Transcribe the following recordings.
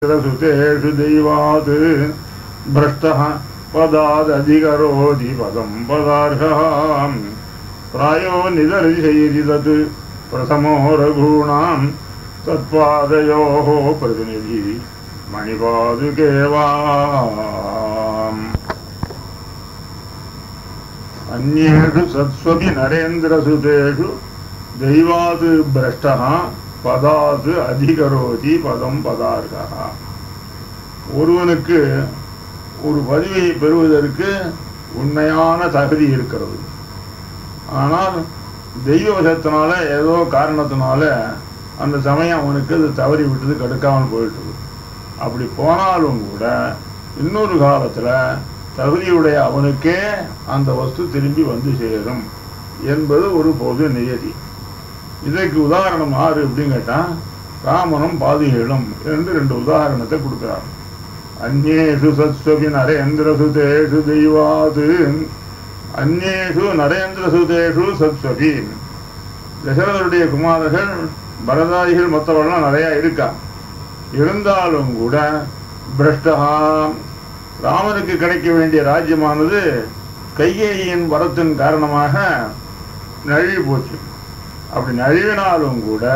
सुतेषु दैवात् भ्रष्टः पदादधिकरोधि पदं पदार्हः प्रायो निदर्शयति तत् प्रथमो रघूणां तत्पादयोः प्रतिनिधि मणिपादुके वा अन्येषु सत्स्वपि नरेन्द्रसुतेषु दैवात् भ्रष्टः பதாது அதிகரோதி பதம் பதார்கா ஒருவனுக்கு ஒரு பதவியை பெறுவதற்கு உண்மையான தகுதி இருக்கிறது ஆனால் தெய்வவசத்தினால ஏதோ காரணத்தினால அந்த சமயம் அவனுக்கு அது தவறி விட்டது கெடுக்காமல் போயிட்டது அப்படி போனாலும் கூட இன்னொரு காலத்தில் தகுதியுடைய அவனுக்கே அந்த வஸ்து திரும்பி வந்து சேரும் என்பது ஒரு பொது நியதி இதற்கு உதாரணம் ஆறு அப்படின்னு கேட்டா ராமனும் பாதிகளும் என்று ரெண்டு உதாரணத்தை கொடுக்கிறார் அந்நேஷு சத்ஸ்வபி நரேந்திர சுதேஷு தெய்வாது அந்நேஷு நரேந்திர சுதேஷு சத்ஸ்வபி தசரதருடைய குமாரர்கள் பரதாதிகள் மற்றவர்கள்லாம் நிறைய இருக்கா இருந்தாலும் கூட பிரஷ்டகா ராமனுக்கு கிடைக்க வேண்டிய ராஜ்யமானது கைகேயின் வரத்தின் காரணமாக நழுவி போச்சு அப்படி நழுவினாலும் கூட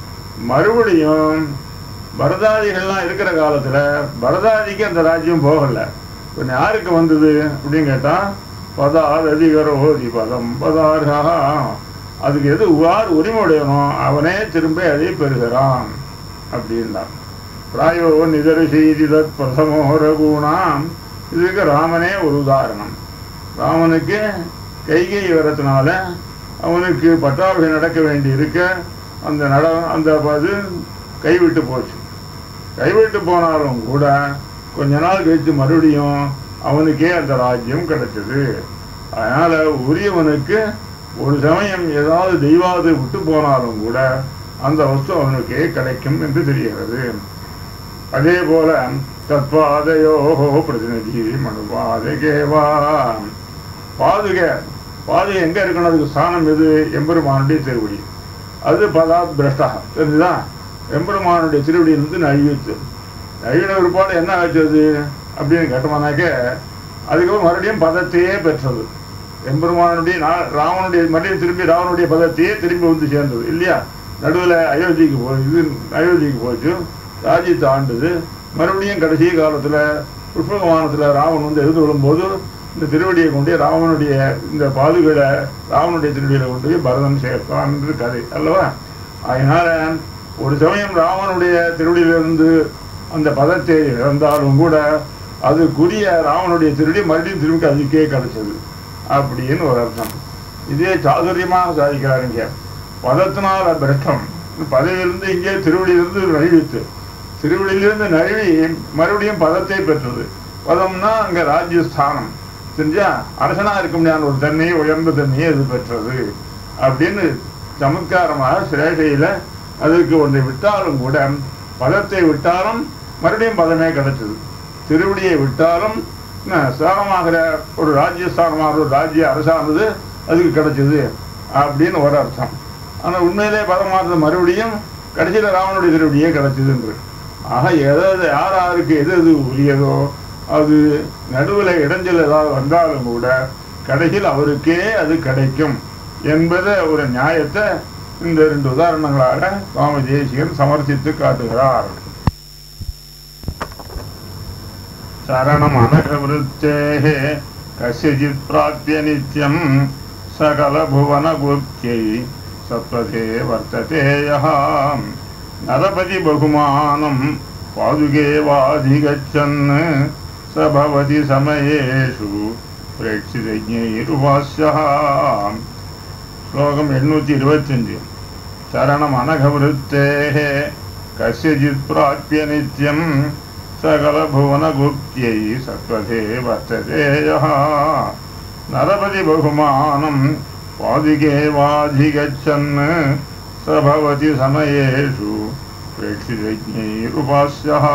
மறுபடியும் பரதாதிகள்லாம் இருக்கிற காலத்துல பரதாதிக்கு அந்த ராஜ்யம் போகல இப்போ யாருக்கு வந்தது அப்படின்னு கேட்டா பதார் அதிகரோதி பதம் பதார்கா அதுக்கு எது யார் உரிமை உடையனோ அவனே திரும்ப அதை பெறுகிறான் அப்படின்றான் பிராயோ நிதர செய்தி தத் பிரதமோ ரகுணாம் இதுக்கு ராமனே ஒரு உதாரணம் ராமனுக்கு கைகை வரத்தினால அவனுக்கு பட்டாபிகை நடக்க வேண்டி இருக்க அந்த நட அந்த அது கைவிட்டு போச்சு கைவிட்டு போனாலும் கூட கொஞ்ச நாள் கழித்து மறுபடியும் அவனுக்கே அந்த ராஜ்யம் கிடைச்சது அதனால உரியவனுக்கு ஒரு சமயம் ஏதாவது தெய்வாது விட்டு போனாலும் கூட அந்த வஸ்து அவனுக்கே கிடைக்கும் என்று தெரிகிறது அதே போல தத்பாதையோகோ பிரதிநிதி மனுபாதகேவா பாதுகை பாதுகை எங்க இருக்கணும் அதுக்கு ஸ்தானம் எது எம்பெருமானுடைய திருவடி அது பதாத் பிரஷ்டா தெரிஞ்சுதா எம்பெருமானுடைய திருவடியிலிருந்து நழுவிச்சு நழுவின ஒருபாடு என்ன ஆச்சு அது அப்படின்னு கேட்டோம்னாக்க அதுக்கப்புறம் மறுபடியும் பதத்தையே பெற்றது எம்பெருமானுடைய நா- ராவனுடைய மறுபடியும் திரும்பி ராவனுடைய பதத்தையே திரும்பி வந்து சேர்ந்தது இல்லையா நடுவில் அயோத்திக்கு போய் இது அயோத்திக்கு போச்சு ராஜ்யத்தை ஆண்டுது மறுபடியும் கடைசி காலத்தில் புஷ்பகமானத்தில் ராவன் வந்து எதிர்த்து விழும்போது இந்த திருவடியை கொண்டு போய் ராவனுடைய இந்த பாதுகளை ராவனுடைய திருவடியில கொண்டு போய் பரதன் சேர்த்தான் என்று கதை அல்லவா அதனால ஒரு சமயம் ராவனுடைய திருவடியிலிருந்து அந்த பதத்தை இழந்தாலும் கூட அதுக்குரிய ராவனுடைய திருடி மறுபடியும் திரும்பி அதுக்கே கிடைச்சது அப்படின்னு ஒரு அர்த்தம் இதே சாதுரியமாக சாதிக்கிறாருங்க பதத்தினால பிரஷ்டம் பதவியிலிருந்து இங்கே திருவடியிலிருந்து நழுவித்து திருவடியிலிருந்து நழுவி மறுபடியும் பதத்தை பெற்றது பதம்னா அங்க ராஜ்யஸ்தானம் தெரிஞ்சா அரசனா இருக்க முடியாத ஒரு தன்மையை உயர்ந்த தன்மையை இது பெற்றது அப்படின்னு சமத்காரமாக சிரேஷையில அதுக்கு ஒன்றை விட்டாலும் கூட பதத்தை விட்டாலும் மறுபடியும் பதமே கிடைச்சது திருவடியை விட்டாலும் என்ன, ஸ்தானமாகிற ஒரு ராஜ்யஸ்தானமாக ஒரு ராஜ்ய அரசானது அதுக்கு கிடைச்சது அப்படின்னு ஒரு அர்த்தம் ஆனா உண்மையிலே பதமானது மறுபடியும் கடைசியில ராவனுடைய திருவடியே கிடைச்சது என்று ஆக எதாவது யார் யாருக்கு எது எது உரியதோ அது நடுவில் இடைஞ்சல் ஏதாவது வந்தாலும் கூட கடைசியில் அவருக்கே அது கிடைக்கும் என்பத ஒரு நியாயத்தை இந்த ரெண்டு உதாரணங்களாக சுவாமி தேசிகன் சமர்ப்பித்து காட்டுகிறார் சரணம் அனகவிருத்தேः கசித் பிராப்திய நித்யம் சகல புவன குப்தியை சத்வதே வர்த்ததே யः நரபதி பகுமானம் பாதுகே வாதிகச்சன் ச பவதி சமயேஷு பிரேட்சிதஜைருவாஸ்யः ஸ்லோகம் எண்ணூற்றி இருபத்தஞ்சு சரணம் அனகவிருத்தேः கசித் பிராப்திய நித்யம் सकलभुवनगुप्त्यै सत्त्वते वर्तते यः नरपति बहुमानं पादिके वाधिगच्छन् स भवति समयेषु प्रेक्षितज्ञैरुपास्यः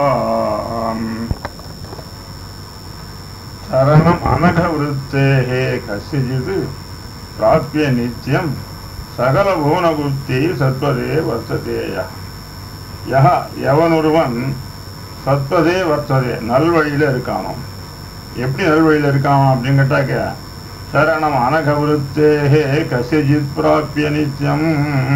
शरणम् अनघवृत्तेः कस्यचित् प्राप्य नित्यं सकलभुवनगुप्त्यै सत्त्वते वर्तते यः யஹ எவனொருவன் சத்பதே வர்த்ததே நல்வழியில் இருக்கானோ எப்படி நல்வழியில் இருக்கானோ அப்படின்னு கேட்டாக்க சரணம் அனகவிருத்தேகே கசிஜித் பிராப்பிய நித்தியம்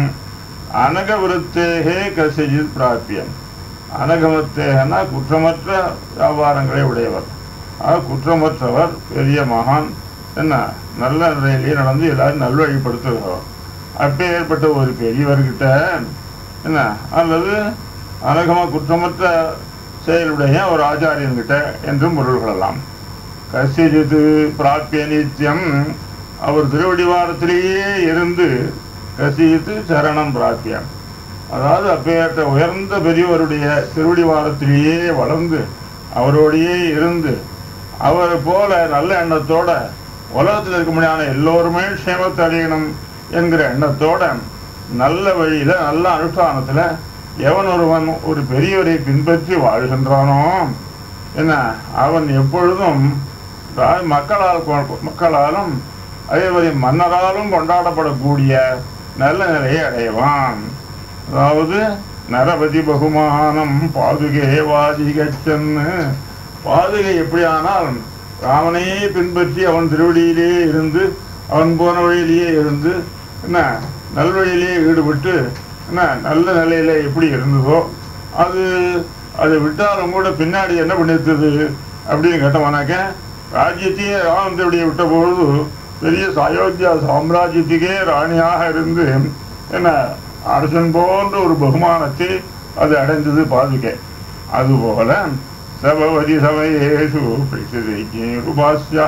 அனகவிருத்தேகே கசிஜித் பிராப்பியம் அனகமத்தேகனா குற்றமற்ற வியாபாரங்களை உடையவர் ஆக குற்றமற்றவர் பெரிய மகான் என்ன நல்ல நிலையிலேயே நடந்து எல்லாரும் நல்வழிப்படுத்துகிறவர் அப்பே ஏற்பட்ட ஒரு பெரியவர்கிட்ட என்ன அல்லது அனகம குற்றமற்ற செயலுடைய ஒரு ஆச்சாரியன்கிட்ட என்றும் பொருள் கொள்ளலாம் கசிஜித்து பிராப்பிய நித்தியம் அவர் திருவடிவாரத்திலேயே இருந்து கசித்து சரணம் பிராப்பியம் அதாவது அப்பேற்ற உயர்ந்த பெரியவருடைய திருவடிவாரத்திலேயே வளர்ந்து அவரோடையே இருந்து அவர் போல நல்ல எண்ணத்தோட உலகத்தில் இருக்க முடியாத எல்லோருமே க்ஷேமத்தை அடையணும் என்கிற எண்ணத்தோட நல்ல வழியில நல்ல அனுஷ்டானத்துல எவன் ஒருவன் ஒரு பெரியவரை பின்பற்றி வாழ்கின்றானோ என்ன அவன் எப்பொழுதும் ரா- மக்களால் கொ- மக்களாலும் அதே மாதிரி மன்னராலும் கொண்டாடப்படக்கூடிய நல்ல நிலையை அடைவான் அதாவது நரபதி பகுமானம் பாதுகே வாதிகச்சன்னு பாதுகை எப்படியானால் ராமனையே பின்பற்றி அவன் திருவடியிலே இருந்து அவன் போன வழியிலேயே இருந்து என்ன நல்வழியிலேயே ஈடுபட்டு என்ன நல்ல நிலையில எப்படி இருந்ததோ அது அதை விட்டாலும் கூட பின்னாடி என்ன பண்ணிருந்தது அப்படின்னு கேட்டோம்னாக்க ராஜ்யத்தையே ராமன் திருவடியை விட்ட பொழுது பெரிய அயோத்தியா சாம்ராஜ்யத்துக்கே ராணியாக இருந்து என்ன அரசன் போன்ற ஒரு பகுமானத்தை அது அடைந்தது பாதுகை அதுபோல சபவதி சமயேஷு பிரசிதேபாஸ்யா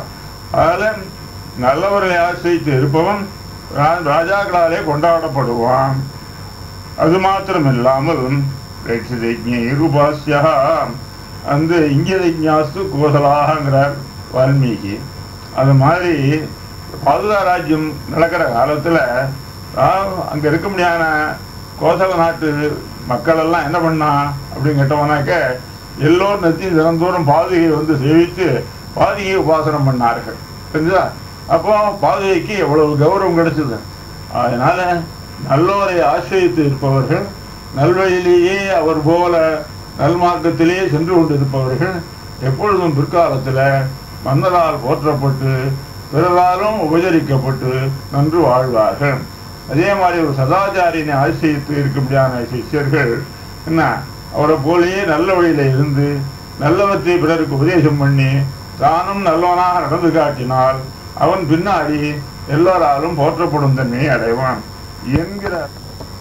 அதில் நல்லவர்களை ஆசிரித்து இருப்பவன் ரா- ராஜாக்களாலே கொண்டாடப்படுவான் அது மாத்திரம் இல்லாமல் ரட்சிதஜ்ஞருபாஸ்யா அந்த இங்கியதஜ்ஞாஸ்து கோசலாகங்கிறார் வால்மீகி அது மாதிரி பாதுகா ராஜ்யம் நடக்கிற காலத்தில் அங்கே இருக்க முடியாத கோசல நாட்டு மக்கள் எல்லாம் என்ன பண்ணா அப்படின்னு கேட்டவனாக்க எல்லோரும் நெத்தியும் தினந்தோறும் பாதுகையை வந்து சேவித்து பாதுகையை உபாசனம் பண்ணார்கள் தெரிஞ்சதா அப்போ பாதுகைக்கு எவ்வளவு கௌரவம் கிடைச்சது அதனால நல்லோரை ஆசிரியத்து இருப்பவர்கள் நல்வழியிலேயே அவர் போல நல்மார்க்கத்திலேயே சென்று கொண்டிருப்பவர்கள் எப்பொழுதும் பிற்காலத்தில் மன்னரால் போற்றப்பட்டு பிறராலும் உபசரிக்கப்பட்டு நன்று வாழ்வார்கள் அதே மாதிரி ஒரு சதாச்சாரியனை ஆசிரியத்து இருக்கும்படியான சிஷ்யர்கள் என்ன அவரை போலயே நல்ல வழியில இருந்து நல்லவற்றை பிறருக்கு உபதேசம் பண்ணி தானும் நல்லவனாக நடந்து காட்டினால் அவன் பின்னாடி எல்லோராலும் போற்றப்படும் தன்மையை அடைவான் என்கிறார்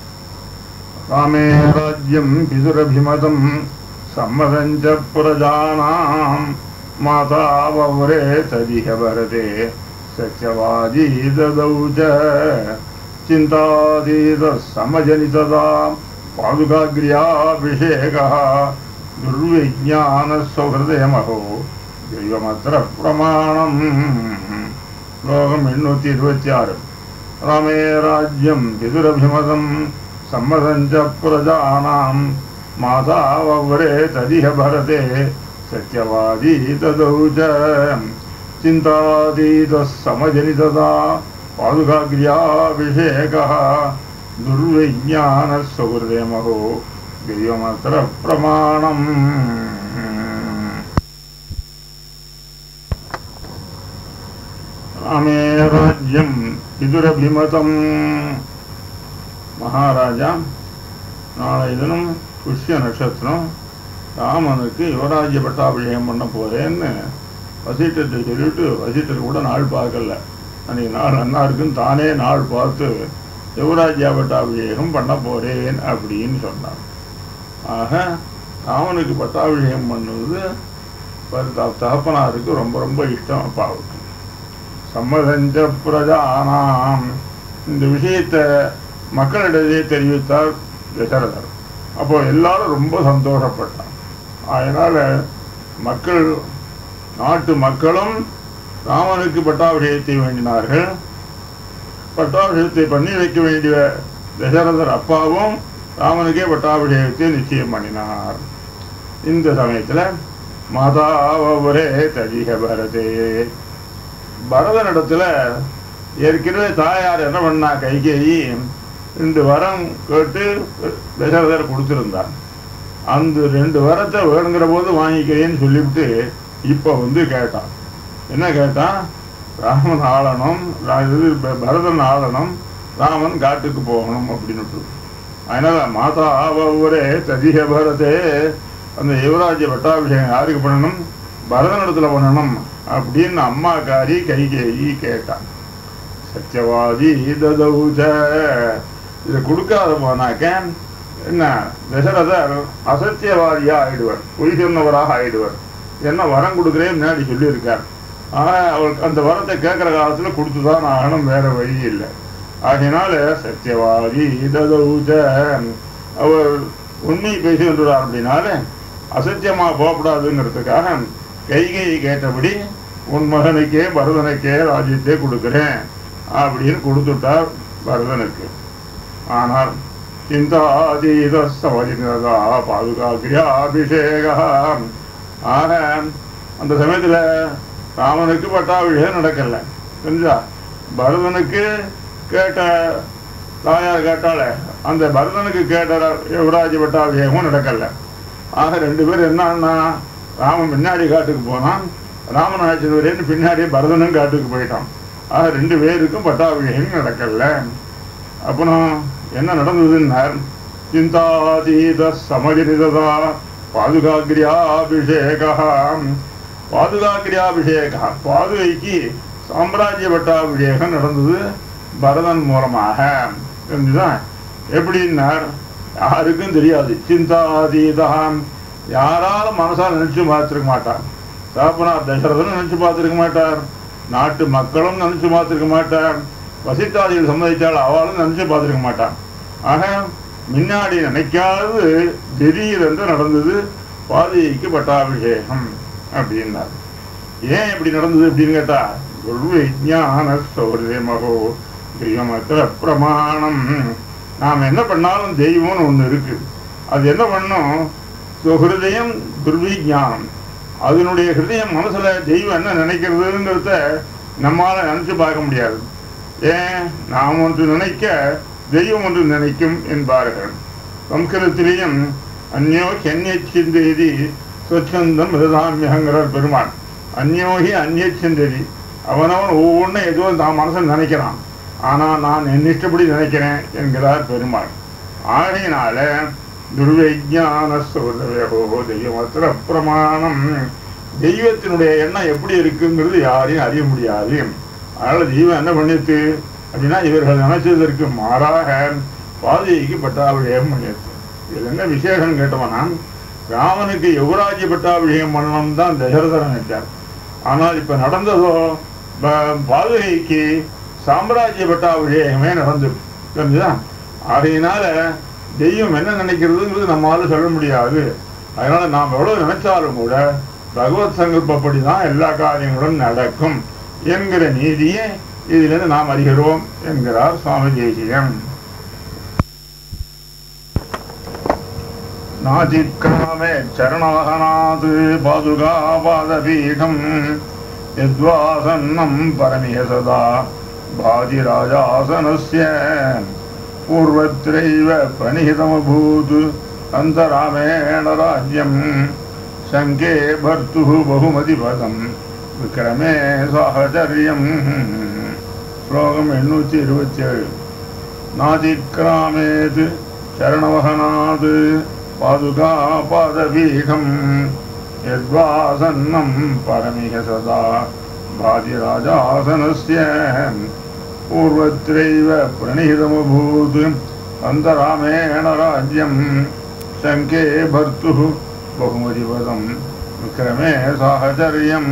ராமே ராஜ்யம் பிதுரபிமதம் சம்மதஞ்ச புரஜானாம் மாதா வவ்ரே ததிக வரதே சத்யவாதி ததௌ ச சிந்தாதீத சமஜனிததா பாதுகாகிரியாபிஷேகः துர்விஜானசௌஹൃദയമഹோ ദൈവമത്ര പ്രമാണം ശ്ലോകം എണ്ണൂറ്റി ഇരുപത്തി ആറ് രാമേ രാജ്യം പിതുരഭിമതം സമ്മതം ച പ്രജാനാം മാതാവ്രേ തദിഹ ഭരതേ സത്യവാദീ തദൗ ച ചിന്താതീത സമജനിതതാ പാതുകാഗ്ര്യാഭിഷേകः ദുർവിജ്ഞാനസൗഹൃദയമഹോ ദൈവമത്ര പ്രമാണം ராமே ராஜ்யம் விதுரபிமதம் மகாராஜா நாளை தினம் புஷ்ய நட்சத்திரம் ராமனுக்கு யுவராஜ்ய பட்டாபிஷேகம் பண்ண போறேன்னு வசிட்டத்தை சொல்லிட்டு வசிட்டர் கூட நாள் பார்க்கல அன்னைக்கு நாள் நன்னா இருக்குன்னு தானே நாள் பார்த்து யுவராஜ்ய பட்டாபிஷேகம் பண்ண போறேன் அப்படின்னு சொன்னான் ஆக ராமனுக்கு பட்டாபிஷேகம் பண்ணுவது பரு- த- தகப்பனாருக்கு ரொம்ப ரொம்ப இஷ்டம் அப்பாவுக்கு சம்மதஞ்ச பிரஜானாம் இந்த விஷயத்தை மக்களிடையே தெரிவித்தார் தசரதர் அப்போ எல்லாரும் ரொம்ப சந்தோஷப்பட்டான் அதனால மக்கள் நாட்டு மக்களும் ராமனுக்கு பட்டாபிஷேகத்தை வேண்டினார்கள் பட்டாபிஷேகத்தை பண்ணி வைக்க வேண்டிய தசரதர் அப்பாவும் ராமனுக்கே பட்டாபிஷேகத்தை நிச்சயம் பண்ணினார் இந்த சமயத்துல மாதாவரே ததிக பரதே பரதனிடத்துல ஏற்கனவே தாயார் என்ன பண்ணா கைகேயி ரெண்டு வரம் கேட்டு தசரதர் கொடுத்திருந்தார் அந்த ரெண்டு வரத்தை வேணுங்கிற போது வாங்கிக்கிறேன்னு சொல்லிவிட்டு இப்போ வந்து கேட்டான் என்ன கேட்டான் ராமன் ஆளணும் ரா- இது ப- பரதன் ஆளணும் ராமன் காட்டுக்கு போகணும் அப்படின்னுட்டு அதனால மாதா ஒரே ததிக பரதே அந்த யுவராஜ்ய பட்டாபிஷேகம் யாருக்கு பண்ணணும் பரதனிடத்துல பண்ணணும் அப்படின்னு அம்மாக்காரி கைகேயி கேட்டான் சத்தியவாதி ததௌஜ இதை கொடுக்காத போனாக்க என்ன தசரதர் அசத்தியவாதியா ஆயிடுவார் பொய் சொன்னவராக ஆயிடுவார் என்ன வரம் கொடுக்குறேன் முன்னாடி சொல்லியிருக்கார் ஆனா அவளுக்கு அந்த வரத்தை கேட்குற காலத்துல கொடுத்துதான் ஆகணும் வேற வழி இல்லை ஆகையினால சத்தியவாதி ததௌஜ அவர் உண்மை பேசுகின்றார் அப்படின்னால அசத்தியமா போகக்கூடாதுங்கிறதுக்காக கைகை கேட்டபடி உன் மகனுக்கே பரதனுக்கே ராஜ்யத்தை கொடுக்கிறேன் அப்படின்னு கொடுத்துட்டார் பரதனுக்கு ஆனால் சிந்தாதீத சமஜினதா பாதுகாக்கிரியா அபிஷேகா ஆக அந்த சமயத்துல ராமனுக்கு பட்டாபிஷேகம் நடக்கல தெரிஞ்சா பரதனுக்கு கேட்ட தாயார் கேட்டாலே அந்த பரதனுக்கு கேட்ட யுவராஜ பட்டாபிஷேகமும் நடக்கல ஆக ரெண்டு பேரும் என்னன்னா ராமன் பின்னாடி காட்டுக்கு போனான் ராமன் அழைச்சது வரேன்னு பின்னாடி பரதனும் காட்டுக்கு போயிட்டான் ஆக ரெண்டு பேருக்கும் பட்டாபிஷேகம் நடக்கல அப்புறம் என்ன நடந்ததுன்னார் சிந்தாதீத சமஜனிதா பாதுகாக்கிரியாபிஷேகா பாதுகாக்கிரியாபிஷேகா பாதுகைக்கு சாம்ராஜ்ய பட்டாபிஷேகம் நடந்தது பரதன் மூலமாக தெரிஞ்சுதான் எப்படின்னார் யாருக்கும் தெரியாது சிந்தாதீதம் யாரால மனசால் நினைச்சு பார்த்திருக்க மாட்டார் தகப்பனார் தசரதனும் நினைச்சு பார்த்திருக்க மாட்டார் நாட்டு மக்களும் நினைச்சு பார்த்திருக்க மாட்டார் வசித்தாதிகள் சம்மதித்தால் அவளும் நினைச்சு பார்த்திருக்க மாட்டான் ஆக முன்னாடி நினைக்காதது திடீரென்று நடந்தது பாதிக்கு பட்டாபிஷேகம் அப்படின்னார் ஏன் இப்படி நடந்தது அப்படின்னு கேட்டா விஜான சௌரியமகோ தெய்வமற்ற பிரமாணம் நாம் என்ன பண்ணாலும் தெய்வம்னு ஒன்று இருக்கு அது என்ன பண்ணும் சுஹிருதயம் துர்விஜானம் அதனுடைய ஹிருதயம் மனசுல தெய்வம் என்ன நினைக்கிறதுங்கிறத நம்மால நினைச்சு பார்க்க முடியாது ஏன் நாம் ஒன்று நினைக்க தெய்வம் ஒன்று நினைக்கும் என்பார்கள் சம்ஸ்கிருதத்திலேயும் அந்யோ ஹென்யச்சிந்தேதி சொச்சந்தம் மிருதாமியங்கிறார் பெருமான் அந்யோகி அந்நியச்சிந்தேதி அவனவன் ஒவ்வொன்றும் ஏதோ தான் மனசில் நினைக்கிறான் ஆனால் நான் என் இஷ்டப்படி நினைக்கிறேன் என்கிறார் பெருமாள் ஆகையினால துர்விஜான சோதவையோ தெய்வமத்திர பிரமாணம் தெய்வத்தினுடைய எண்ணம் எப்படி இருக்குங்கிறது யாரையும் அறிய முடியாது அதனால தெய்வம் என்ன பண்ணிட்டு அப்படின்னா இவர்கள் நினைச்சதற்கு மாறாக பாதைக்கு பட்டாபிஷேகம் பண்ணிடுச்சு இதுல என்ன விசேஷம் கேட்டோம்னா ராமனுக்கு யுவராஜ்ய பட்டாபிஷேகம் பண்ணணும் தான் தசரதன் நினைச்சார் ஆனால் இப்ப நடந்ததோ ப- பாதுகைக்கு சாம்ராஜ்ய பட்டாபிஷேகமே நடந்தது தெரிஞ்சுதா ஆகையினால தெய்வம் என்ன நினைக்கிறதுங்கிறது நம்மளால சொல்ல முடியாது அதனால நாம் எவ்வளவு நினைச்சாலும் கூட பகவத் சங்கல்பப்படி தான் எல்லா காரியங்களும் நடக்கும் என்கிற நீதியை இதிலிருந்து நாம் அறிகிறோம் என்கிறார் சுவாமி தேசியம் நாதிக்கிரமே சரணாகநாத் பாதுகா பாதபீடம் यद्वासन्नं परमिह सदा भाजिराजासनस्य पूर्वत्रैव प्रणिहितमभूत् अन्तरामेण राज्यं शङ्के भर्तुः बहुमतिपदं विक्रमे साहचर्यम् श्लोकम् एण्णूति இருபத்தேழு नातिक्रामेत् चरणवहनात् पादुका पादपीठम् यद्वासन्नं परमिह सदा भातिराजासनस्य पूर्वत्रैव प्रणिहितमभूत् अन्तरामेण राज्यं शङ्के भर्तुः बहुमतिपदं विक्रमे साहचर्यम्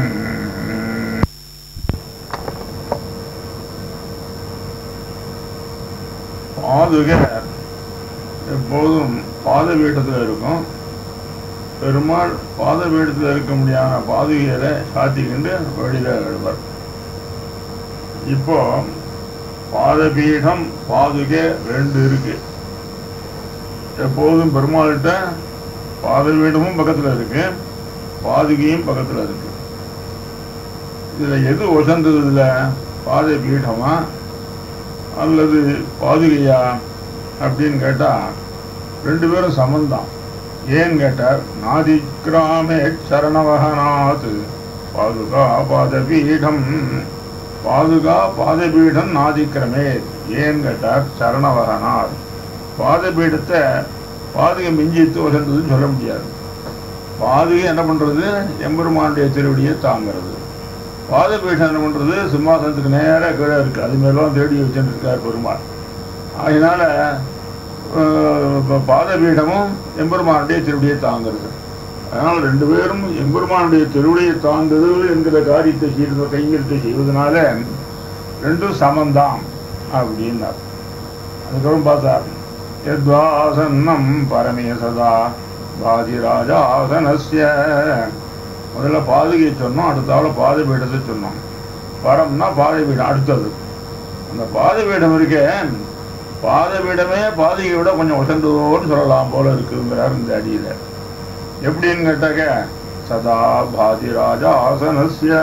பாதுகை எப்போதும் பாத வீட்டத்தில் இருக்கும் பெருமாள் பாத பீடத்தில் இருக்க முடியாத பாதுகையில சாத்திக்கிண்டு வெளியில எழுவர் இப்போ பாதபீடம் பாதுகை ரெண்டு இருக்கு எப்போதும் பெருமாள்கிட்ட பாதபீடமும் பக்கத்துல இருக்கு பாதுகையும் பக்கத்துல இருக்கு இதுல எது உசந்தது இதுல பாத பீடமா அல்லது பாதுகையா அப்படின்னு கேட்டா ரெண்டு பேரும் சமந்தான் ஏன் கேட்டார் நாதி கிராமே சரணவகநாத் பாதுகா பாதபீடம் பாதுகா பாதபீடம் நாதிக்கிரமே ஏன் கேட்டார் சரணவகநாத் பாதபீடத்தை பாதுகை மிஞ்சித்து வசந்ததுன்னு சொல்ல முடியாது பாதுகை என்ன பண்றது எம்பெருமானுடைய திருவடியை தாங்கிறது பாதபீடம் என்ன பண்றது சிம்மாசனத்துக்கு நேராக கீழே இருக்கு அது மேலாம் தேடி வச்சுட்டு இருக்கார் பெருமாள் அதனால அஹ், ப- பாதபீடமும் எம்பெருமானுடைய திருவடியை தாங்கிறது அதனால் ரெண்டு பேரும் எம்பெருமானுடைய திருவடியை தாங்குதல் என்கிற காரியத்தை செய்த கைங்கரியத்தை செய்வதனால ரெண்டும் சமந்தான் அப்படின்னார் அதுக்கப்புறம் பார்த்தார் யத்வாசன்னம் பரமே சதா பாதிராஜாசனஸ்ய முதல்ல பாதுகை சொன்னோம் அடுத்தால பாதபீடத்தை சொன்னோம் பரம்னா பாதபீடம் அடுத்தது அந்த பாதபீடம் இருக்கே பாதபீடமே பாதுகையை விட கொஞ்சம் உசந்தோன்னு சொல்லலாம் போல இருக்குங்கிறார் இந்த அடியில எப்படின்னு கேட்டாக்க சதா பாதிராஜா ஆசனஸ்ய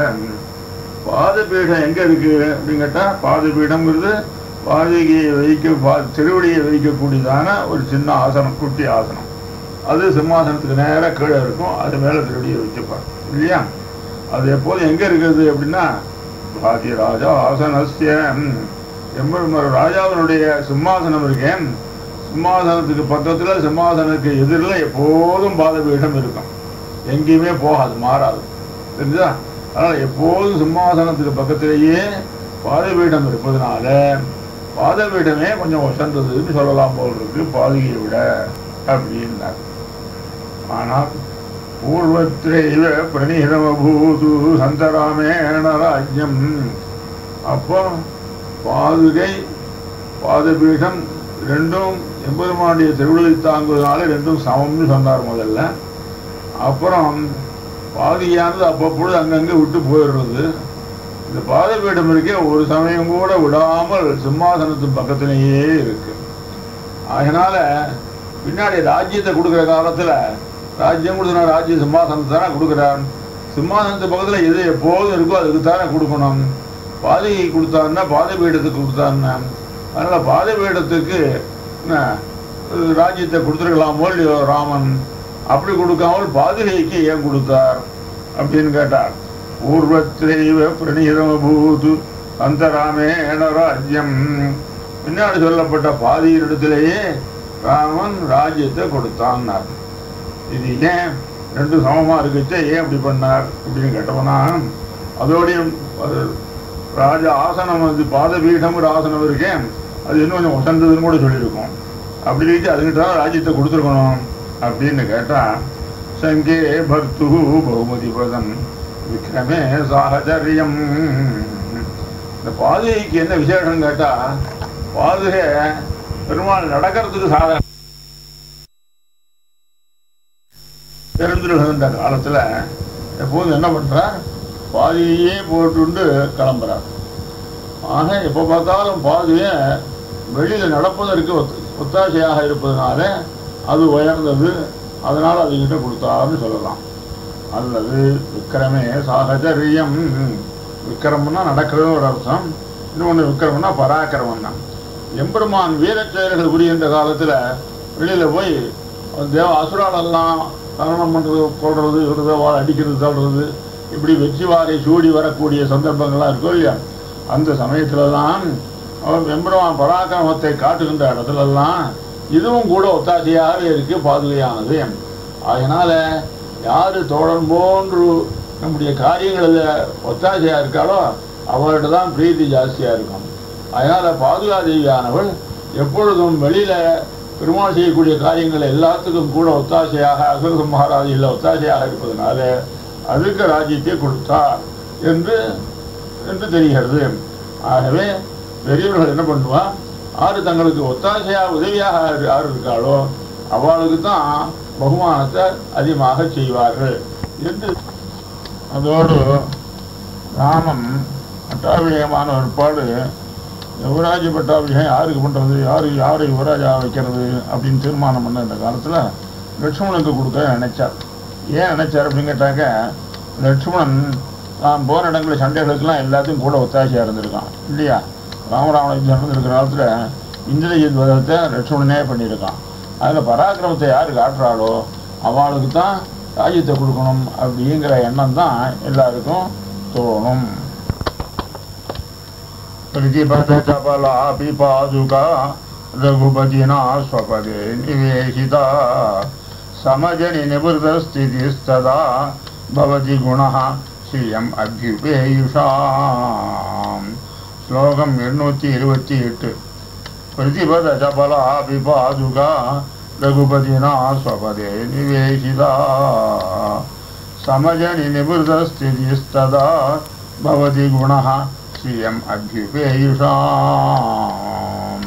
பாதபீடம் எங்க இருக்கு அப்படின்னு கேட்டா பாதபீடம்ங்கிறது பாதுகையை வைக்க பா- திருவடியை வைக்கக்கூடியதான ஒரு சின்ன ஆசனம் குட்டி ஆசனம் அது சிம்மாசனத்துக்கு நேரா கீழே இருக்கும் அது மேல திருவடியை வச்சுப்பார் இல்லையா அது எப்போதும் எங்க இருக்குது அப்படின்னா பாதி ராஜா ஆசனஸ்ய எம்பெருமாள் ராஜாவினுடைய சிம்மாசனம் இருக்கேன் சிம்மாசனத்துக்கு பக்கத்துல சிம்மாசனத்துக்கு எதிரில் எப்போதும் பாதபீடம் இருக்கும் எங்கேயுமே போகாது மாறாது தெரிஞ்சா அதனால எப்போதும் சிம்மாசனத்துக்கு பக்கத்திலேயே பாதபீடம் இருப்பதனால பாதபீடமே கொஞ்சம் உசந்ததுன்னு சொல்லலாம் போல் இருக்கு பாதுகையை விட அப்படின்னார் ஆனால் பூர்வத்திரைவ பிரணிஹரமபூது சந்தராமேண ராஜ்யம் அப்போ பாதுகை பாதபீடம் ரெண்டும் எம்பெருமானுடைய திருவிழை தாங்குவதனால ரெண்டும் சமம்னு சொன்னார் முதல்ல அப்புறம் பாதியானது அப்பப்பொழுது அங்கங்கே விட்டு போயிடுறது இந்த பாதபீடம் இருக்கே ஒரு சமயம் கூட விடாமல் சிம்மாசனத்து பக்கத்திலேயே இருக்கு அதனால பின்னாடி ராஜ்யத்தை கொடுக்குற காலத்துல ராஜ்யம் கொடுத்தனா ராஜ்ய சிம்மாசனத்தை தானே கொடுக்குறான் சிம்மாசனத்து பக்கத்துல எது எப்போதும் இருக்கோ அதுக்கு தானே கொடுக்கணும் பாதகை கொடுத்தாருன்னா பாதபீடத்துக்கு கொடுத்தாருன்னா அதனால பாதபீடத்துக்கு என்ன, அஹ், ராஜ்யத்தை கொடுத்துருக்கலாமோ இல்லையோ ராமன் அப்படி கொடுக்காமல் பாதுகைக்கு ஏன் கொடுத்தார் அப்படின்னு கேட்டார் பூர்வத்திரைவ பிரணீரமபூது அந்தராமேண ராஜ்யம் பின்னாடி சொல்லப்பட்ட பாதியினிடத்திலேயே ராமன் ராஜ்யத்தை கொடுத்தான்னார் இது ஏன் ரெண்டு சமமா இருக்குச்சே ஏன் அப்படி பண்ணார் அப்படின்னு கேட்டவனா அதோடையும் அது ராஜ ஆசனம் வந்து பாதபீடம் ஆசனம் இருக்கேன் அது இன்னும் கொஞ்சம் உசந்ததுன்னு கூட சொல்லியிருக்கோம் அப்படி இருக்கு அதுக்கிட்ட தான் ராஜ்யத்தை கொடுத்துருக்கணும் அப்படின்னு கேட்டா சங்கே பர்த்து பகுமதி பதம் விக்ரமே சாகச்சரியம் இந்த பாதுகைக்கு என்ன விசேஷம் கேட்டா பாதுகை பெருமாள் நடக்கிறதுக்கு சாதகம் தெரிஞ்சிருந்த காலத்துல எப்போதும் என்ன பண்றார் பாதியே போட்டுண்டு கிளம்புறார் ஆக எப்போ பார்த்தாலும் பாதியை வெளியில நடப்பதற்கு ஒத்த- ஒத்தாசையாக இருப்பதனால அது உயர்ந்தது அதனால அதுகிட்ட கொடுத்தாருன்னு சொல்லலாம் அல்லது விக்கிரமே சாகச்சரியம் விக்கிரமம்னா நடக்கிறதுன்னு ஒரு அர்த்தம் இன்னொன்று விக்கிரமம்னா பராக்கிரமம் தான் எம்பெருமான் வீரச் செயல்கள் புரிகின்ற காலத்துல வெளியில போய் தேவ அசுராலெல்லாம் தரணம் பண்றது கொள்றது விடுறது வாழ அடிக்கிறது தள்ளுறது இப்படி வெற்றி வாகை சூடி வரக்கூடிய சந்தர்ப்பங்கள்லாம் இருக்கும் இல்லையா அந்த சமயத்துலலாம் அவர் எம்பெருமான் பராக்கிரமத்தை காட்டுகின்ற இடத்துலலாம் இதுவும் கூட ஒத்தாசையாக இருக்கு பாதுகையானது அதனால யாரு தோழன் போன்று நம்முடைய காரியங்களில் ஒத்தாசையா இருக்காளோ அவர்கிட்ட தான் பிரீத்தி ஜாஸ்தியா இருக்கும் அதனால பாதுகாதேவியானவள் எப்பொழுதும் வெளியில பெருமாள் செய்யக்கூடிய காரியங்கள் எல்லாத்துக்கும் கூட ஒத்தாசையாக அசுர மகாராஜியில் ஒத்தாசையாக இருப்பதனால அதுக்கு ராஜ்யத்தை கொடுத்தார் என்று என்று தெரிகிறது ஆகவே பெரியவர்கள் என்ன பண்ணுவா ஆறு தங்களுக்கு ஒத்தாசையா உதவியாக யாரு யார் இருக்காளோ அவளுக்கு தான் பகுமானத்தை அதிகமாக செய்வார்கள் என்று அதோடு ராமன் பட்டாபிஷேகமான ஒருபாடு யுவராஜ பட்டாபிஷேகம் யாருக்கு பண்றது யாரு யாரு யுவராஜா வைக்கிறது அப்படின்னு தீர்மானம் பண்ண இந்த காலத்துல லட்சுமணனுக்கு கொடுக்க நினைச்சார் ஏன் நினைச்சார் அப்படின்னு கேட்டாக்க லட்சுமணன் தான் போன இடங்களில் சண்டைகளுக்கெல்லாம் எல்லாத்தையும் கூட ஒத்தாசையா இருந்திருக்கான் இல்லையா ராமராவண யுத்தம் நடந்திருக்கிற காலத்துல இந்திரஜித் வதத்தை லட்சுமணனே பண்ணியிருக்கான் அதில் பராக்கிரமத்தை யார் காட்டுறாளோ அவளுக்கு தான் ராஜ்யத்தை கொடுக்கணும் அப்படிங்கிற எண்ணம் தான் எல்லாருக்கும் தோணும் प्रतिपदचपलापि पादुका रघुपतिना स्वपदे निवेशिता समजनि निवृतस्थितिस्तदा भवति गुणः श्रियम् अभ्युपेयुषाम् श्लोकम् எண்ணூற்றி இருபத்தி எட்டு प्रतिपदचपलापि पादुका रघुपतिना स्वपदे निवेशिता समजनि निवृतस्थितिस्तदा भवति गुणः ஸ்ரீயம் அத்யுபேயுஷாம்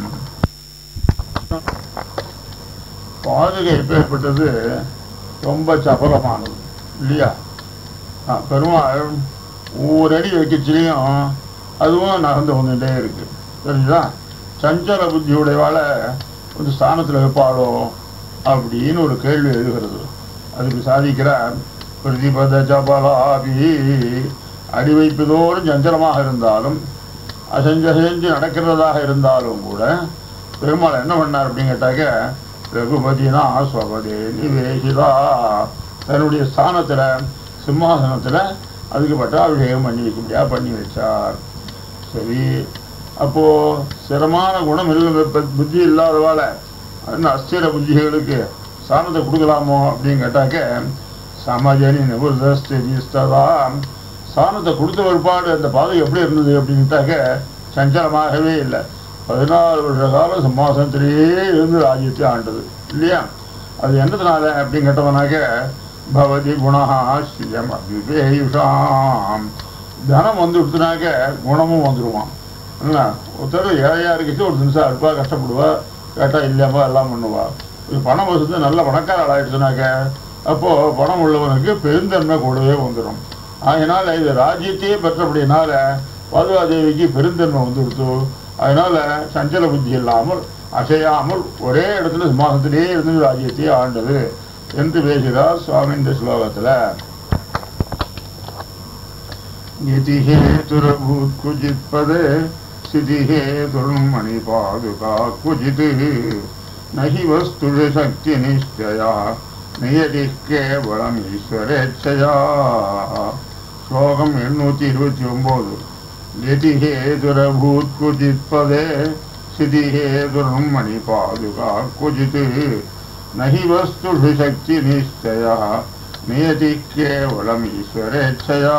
பாதுகை எப்பேற்பட்டது ரொம்ப சபலமானது இல்லையா ஆ, பெருமாள் ஒவ்வொரு அடி வைக்கச்சிலையும் அதுவும் நகர்ந்து வந்துட்டே இருக்கு தெரிஞ்சுதா சஞ்சல புத்தியுடையவாள ஒரு ஸ்தானத்தில் வைப்பாளோ அப்படின்னு ஒரு கேள்வி எழுகிறது அதுக்கு சாதிக்கிறார் பிரதிபத ஜபலாபி அடி வைப்பதோறும் சஞ்சலமாக இருந்தாலும் அசஞ்சசெஞ்சு நடக்கிறதாக இருந்தாலும் கூட பெருமாள் என்ன பண்ணார் அப்படின்னு கேட்டாக்க ரகுபதினா ஸ்வபதே நிவேசிதா தன்னுடைய ஸ்தானத்தில் சிம்மாசனத்தில் அதுக்கு பட்டாபிஷேகம் பண்ணி வைக்க முடியாது பண்ணி வச்சார் சரி அப்போ ஸ்திரமான குணம் இல்லை புத்தி இல்லாதவால அந்த அஸ்திர புத்திகளுக்கு ஸ்தானத்தை கொடுக்கலாமோ அப்படின்னு கேட்டாக்க சமஜனி நிபுதஸ்திஸ்ததா ஸ்தானத்தை கொடுத்த ஒருபாடு அந்த பாதை எப்படி இருந்தது அப்படின்ட்டாக்க சஞ்சலமாகவே இல்லை பதினாலு வருஷ காலம் சிம்மாசனத்திலேயே இருந்து ராஜ்யத்தை ஆண்டது இல்லையா அது என்னதுனால அப்படின்னு கேட்டவனாக்க பவதி குணஹா ஸ்ரீயம் அபிபேயுஷாம் தனம் வந்து விடுத்துனாக்க குணமும் வந்துடுவான் என்ன ஒருத்தர் ஏழையா இருக்கிச்சு ஒரு நிமிஷம் இருப்பா கஷ்டப்படுவா கேட்டால் இல்லாம எல்லாம் பண்ணுவா இது பணம் வசதி நல்ல பணக்கார ஆளாயிடுச்சுனாக்க அப்போ பணம் உள்ளவனுக்கு பெருந்தன்மை கூடவே வந்துடும் அதனால இது ராஜ்யத்தையே பெற்றபடினால பாதுகாதேவிக்கு பெருந்தன்மை வந்து கொடுத்து அதனால சஞ்சல புத்தி இல்லாமல் அசையாமல் ஒரே இடத்துல சிம்மாசனத்திலேயே இருந்து ராஜ்யத்தையே ஆண்டது என்று பேசுகிறார் சுவாமி இந்த ஸ்லோகத்துல गिति हेतुरभूत् क्वचित् पदे स्थिति हेतुर्मणिपादुका क्वचित् न हि वस्तुशक्तिनिश्चया नियतिः केवलमीश्वरेच्छया श्लोकम् एण्णूति இருபத்தி ஒன்பது यति हेतुरभूत् क्वचित् पदे स्थिति हेतुर्मणिपादुका क्वचित् न हि वस्तुषु शक्तिनिश्चयः நியதி கேவலம் ஈஸ்வரேச்சையா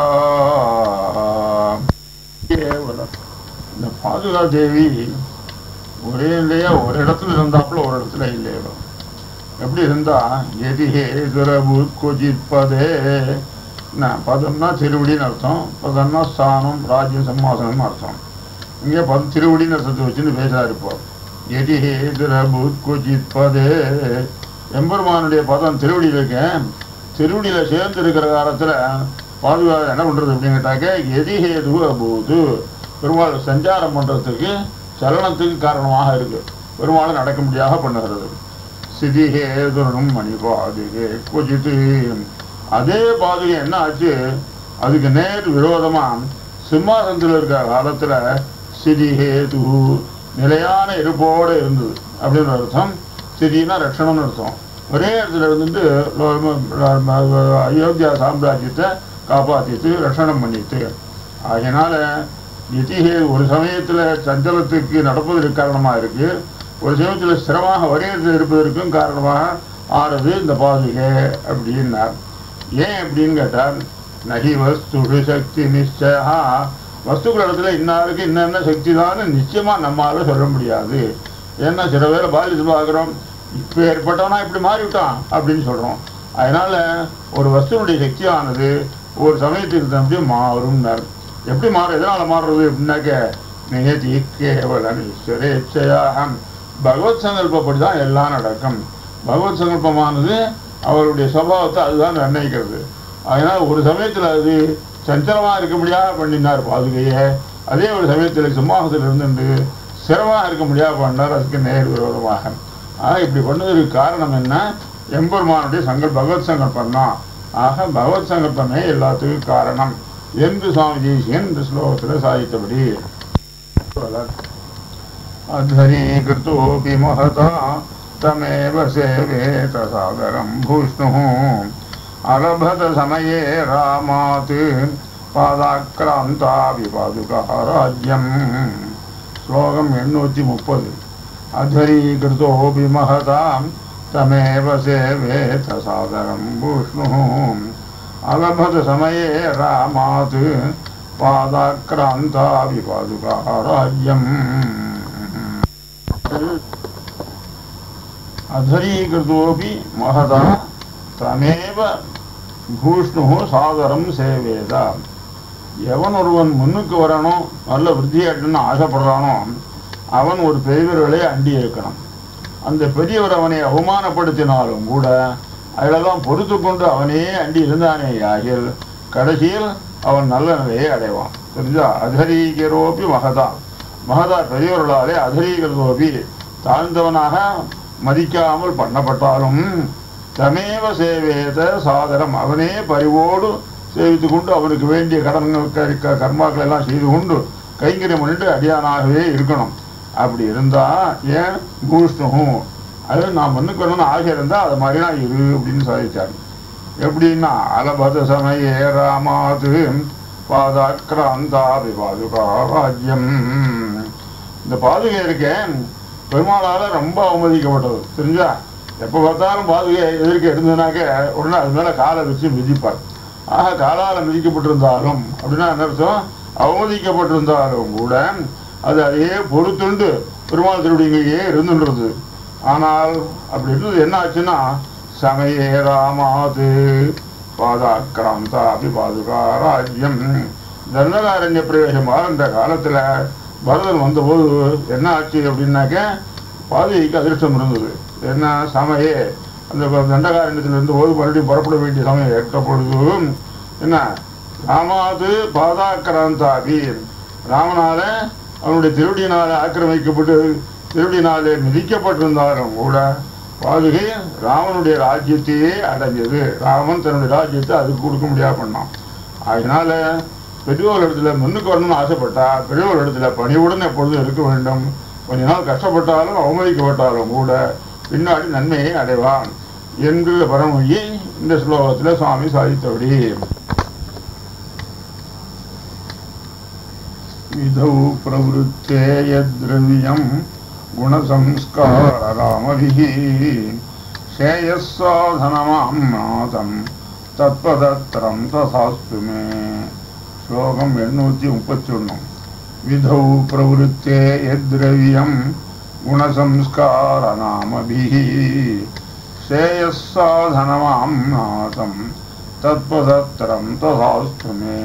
கேவலம் இந்த பாதுகா தேவி ஒரே இல்லையா ஒரு இடத்துல இருந்தாப்புல ஒரு இடத்துல இல்லையோ எப்படி இருந்தா எதி ஹேதுரபூத் கொஜித் பதே என்ன பதம்னா திருவடின்னு அர்த்தம் பதம்னா ஸ்தானம் ராஜ்யம் சிம்மாசனம்னு அர்த்தம் இங்கே பதம் திருவடின்னு அர்த்தத்தை வச்சுன்னு பேசுறாரு இப்போ எதி ஹேதுரபூத் கொஜித் பதே எம்பெருமானுடைய பதம் திருவடியில் இருக்கேன் திருவடியில் சேர்ந்து இருக்கிற காலத்தில் பாதுகாப்பு என்ன பண்ணுறது அப்படின்னு கேட்டாக்க எதிஹேது அபூது பெருமாள் சஞ்சாரம் பண்ணுறதுக்கு சலனத்துக்கு காரணமாக இருக்கு பெருமாளை நடக்க முடியாத பண்ணுகிறது சிதிஹேதுனும் மணி பாதுகே கொஜித்து அதே பாதுகை என்ன ஆச்சு அதுக்கு நேர் விரோதமாக சிம்மாசனத்தில் இருக்கிற காலத்தில் சிதிஹேது நிலையான இருப்போடு இருந்தது அப்படின்னு அர்த்தம் சிதினா ரட்சணம்னு அர்த்தம் ஒரே இடத்துல இருந்துட்டு அயோத்தியா சாம்ராஜ்யத்தை காப்பாற்றிட்டு ரட்சணம் பண்ணிட்டு அதனால நிதிகே ஒரு சமயத்தில் சஞ்சலத்துக்கு நடப்பதற்கு காரணமாக இருக்கு ஒரு சமயத்தில் ஸ்திரமாக ஒரே இடத்துல இருப்பதற்கும் காரணமாக ஆறது இந்த பாதுகை அப்படின்னார் ஏன் அப்படின்னு கேட்டார் நகி வஸ்து சக்தி நிச்சயா வஸ்துக்கள் இடத்துல இன்னாருக்கு இன்னென்ன சக்தி தான் நிச்சயமாக நம்மளால சொல்ல முடியாது ஏன்னா சில பேரை பாதித்து பார்க்குறோம் இப்போ ஏற்பட்டவனா இப்படி மாறிவிட்டான் அப்படின்னு சொல்கிறோம் அதனால ஒரு வஸ்துனுடைய சக்தியானது ஒரு சமயத்துக்கு தம்பி மாறும்னார் எப்படி மாறும் எதனால் மாறுறது அப்படின்னாக்க நிகதி கேவலம் ஈஸ்வரேச்சையாகம் பகவத் சங்கல்பப்படி தான் எல்லாம் நடக்கும் பகவத் சங்கல்பமானது அவருடைய சுபாவத்தை அதுதான் நிர்ணயிக்கிறது அதனால் ஒரு சமயத்தில் அது சஞ்சலமாக இருக்க முடியாத பண்ணினார் பாதுகையை அதே ஒரு சமயத்தில் சிம்மாசத்தில் இருந்து சிரமமாக இருக்க முடியாத பண்ணார் அதுக்கு நேர் விரோதமாக ஆக இப்படி பண்ணதுக்கு காரணம் என்ன எம்பெருமானுடைய சங்கல் பகவத் சங்கல்பம் தான் ஆக பகவத் சங்கல்பமே எல்லாத்துக்கும் காரணம் என்று சுவாமி தேசியன் இந்த ஸ்லோகத்தில் சாதித்தபடி அத்வரீகிருத்தோபி மகதா तमेव सेवेत सादरं भूष्णुः अलभत समये रामात् पादाक्रान्ताभिपादुकः राज्यम् श्लोकम् एण्णूति मुप्पद् अधरीकृतोऽपि महतां तमेव सेवेत सादरं भूष्णुः अलभत समये रामात् पादाक्रान्ताभिपादुकः राज्यम् अधरीकृतोऽपि महता தமேவ பூஷ்ணு சாதரம் சேவேதா எவன் ஒருவன் முன்னுக்கு வரணும் நல்ல விருத்தியாட்டணும்னு ஆசைப்படுறானோ அவன் ஒரு பெரியவர்களை அண்டி இருக்கணும் அந்த பெரியவர் அவனை அவமானப்படுத்தினாலும் கூட அதிலெல்லாம் பொறுத்து கொண்டு அவனே அண்டி இருந்தானே ஆகில் கடைசியில் அவன் நல்ல நிலையை அடைவான் தெரிஞ்சா அதரீகரோபி மகதா மகதா பெரியவர்களாலே அதரீகரோபி தாழ்ந்தவனாக மதிக்காமல் பண்ணப்பட்டாலும் தமேவ சேவேத சாதனம் அவனே பரிவோடு சேவித்து கொண்டு அவனுக்கு வேண்டிய கடன்கள் க- க- கர்மாக்கள் எல்லாம் செய்து கொண்டு கைங்கரியம் பண்ணிட்டு அடியானாகவே இருக்கணும் அப்படி இருந்தா ஏன் பூஷ்ணும் அது நான் மண்ணுக்கு வரணும்னு ஆசை இருந்தா அது மாதிரி நான் இரு அப்படின்னு சாதிச்சார் எப்படின்னா அலபத சமயே ராமாது பாதாக்கிராந்தாபி பாதுகா ராஜ்யம் இந்த பாதுகை இருக்கேன் பெருமாளால ரொம்ப அவமதிக்கப்பட்டது தெரிஞ்சா எப்போ பார்த்தாலும் பாதுகை எதிர்க்க இருந்ததுனாக்க உடனே அது மேலே காலை வச்சு மிதிப்பார் ஆக காலால் மிதிக்கப்பட்டிருந்தாலும் அப்படின்னா என்ன அர்த்தம் அவமதிக்கப்பட்டிருந்தாலும் கூட அது அதையே பொறுத்துண்டு பெருமாள் திருவடிங்களையே இருந்துன்றது ஆனால் அப்படி இருந்தது என்ன ஆச்சுன்னா சமயே ராமாது பாதாக்கிராந்தா அபி பாதுகா ராஜ்யம் தண்டகாரண்ய பிரவேசமாக இந்த காலத்தில் பரதன் வந்தபோது என்ன ஆச்சு அப்படின்னாக்க பாதுகைக்கு அதிர்ஷ்டம் இருந்தது என்ன சமயே அந்த தண்டகாரண்யத்தில் இருந்தபோது மறுபடியும் புறப்பட வேண்டிய சமயம் ஏற்ற பொழுது என்ன ராமாது பாதாக்கிராந்தாபி ராமனால அவனுடைய திருவடியினால ஆக்கிரமிக்கப்பட்டு திருவடியினாலே மிதிக்கப்பட்டிருந்தாலும் கூட பாதுகை ராமனுடைய ராஜ்யத்தையே அடைஞ்சது ராமன் தன்னுடைய ராஜ்யத்தை அதுக்கு கொடுக்க முடியாது பண்ணான் அதனால பெரியவர் இடத்துல முன்னுக்கு வரணும்னு ஆசைப்பட்டா பெரியவர் இடத்துல பணிவுடன் எப்பொழுதும் இருக்க வேண்டும் கொஞ்ச நாள் கஷ்டப்பட்டாலும் அவமதிக்கப்பட்டாலும் கூட பின்னாடி நன்மையை அடைவான் என்கிற பரமொழியை இந்த ஸ்லோகத்தில் சுவாமி சாதித்தபடி विधौ प्रवृत्ते यद्द्रव्यम् गुणसंस्काररामभिः श्रेयः साधनमां नाथं तत्पदत्रं तथास्तु मे श्लोकम् एण्णूति मुपत्ति विधौ प्रवृत्ते यद्द्रव्यम् गुणसंस्कारनामभिः श्रेयः साधनमां नाथं तत्पदत्रं तथास्तु मे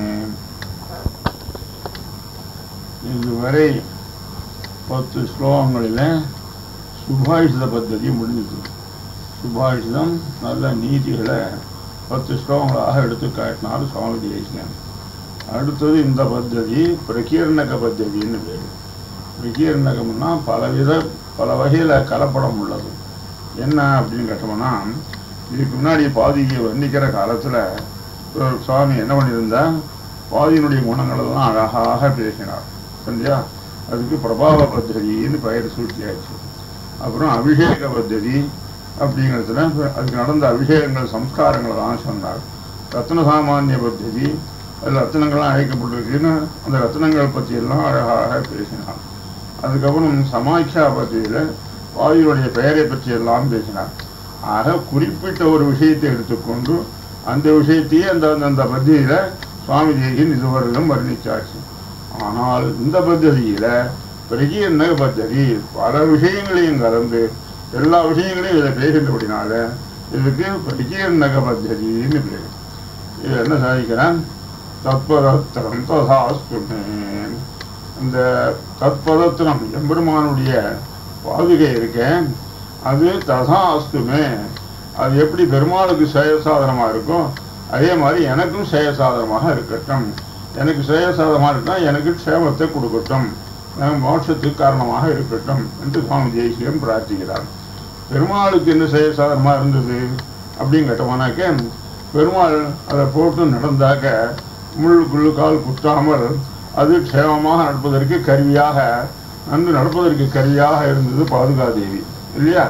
இதுவரை பத்து ஸ்லோகங்களில் சுபாஷித பத்ததி முடிஞ்சது சுபாஷிதம் நல்ல நீதிகளை பத்து ஸ்லோகங்களாக எடுத்து காட்டினார் சுவாமி தேசிகன் அடுத்தது இந்த பத்ததி பிரகீர்ணக பத்ததின்னு பேர் பிரகீர்ணகம்னா பலவித பல வகையில் கலப்படம் உள்ளது என்ன அப்படின்னு கேட்டோம்னா இதுக்கு முன்னாடி பாதியை வர்ணிக்கிற காலத்தில் ஒரு சுவாமி என்ன பண்ணியிருந்தா பாதியினுடைய குணங்களெல்லாம் அழகாக பேசினார் சரியா அதுக்கு பிரபாவ பத்ததின்னு பெயர் சூட்டியாச்சு அப்புறம் அபிஷேக பத்ததி அப்படிங்கிறதுல அதுக்கு நடந்த அபிஷேகங்கள் சம்ஸ்காரங்களை தான் சொன்னார் ரத்ன சாமானிய பத்ததி அதில் ரத்னங்கள்லாம் அழைக்கப்பட்டிருக்குன்னு அந்த ரத்னங்கள் பற்றியெல்லாம் அழகாக பேசினார் அதுக்கப்புறம் சமாட்சா பத்தியில் வாயுடைய பெயரை பற்றியெல்லாம் பேசினார் ஆக குறிப்பிட்ட ஒரு விஷயத்தை எடுத்துக்கொண்டு அந்த விஷயத்தையே அந்த அந்த பத்தியில் சுவாமி தேகின் இதுவரையிலும் வர்ணிச்சாச்சு ஆனால் இந்த பத்ததியில பெரிய என்ன பத்ததி பல விஷயங்களையும் கலந்து எல்லா விஷயங்களையும் இதில் பேசுகின்றபடினால இதுக்கு பெரிய நக பத்ததின்னு பேர் இது என்ன சாதிக்கிறேன் தத்பதத்திரம் ததாஸ்துமே இந்த தத்பதத்திரம் எம்பெருமானுடைய பாதுகை இருக்கேன் அது ததாஸ்துமே அது எப்படி பெருமாளுக்கு செயசாதனமாக இருக்கும் அதே மாதிரி எனக்கும் செயசாதனமாக இருக்கட்டும் எனக்கு செயசாதனமாக இருக்கட்டும் எனக்கு க்ஷேமத்தை கொடுக்கட்டும் எனக்கு மோட்சத்துக்கு காரணமாக இருக்கட்டும் என்று சுவாமி தேசியம் பிரார்த்திக்கிறார் பெருமாளுக்கு என்ன செயசாதனமாக இருந்தது அப்படின்னு கேட்டோம்னாக்க பெருமாள் அதை போட்டு நடந்தாக்க முள்ளுக்குள்ளு கால் குத்தாமல் அது க்ஷேமமாக நடப்பதற்கு கருவியாக நன்கு நடப்பதற்கு கருவியாக இருந்தது பாதுகாதேவி இல்லையா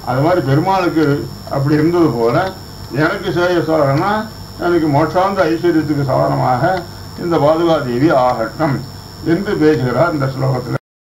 அது மாதிரி பெருமாளுக்கு அப்படி இருந்தது போல எனக்கு சேய சாதனா எனக்கு மோட்சாந்த ஐஸ்வர்யத்துக்கு சாதனமாக இந்த பாதுகாதேவி ஆகட்டும் என்று பேசுகிறார் இந்த ஸ்லோகத்தில்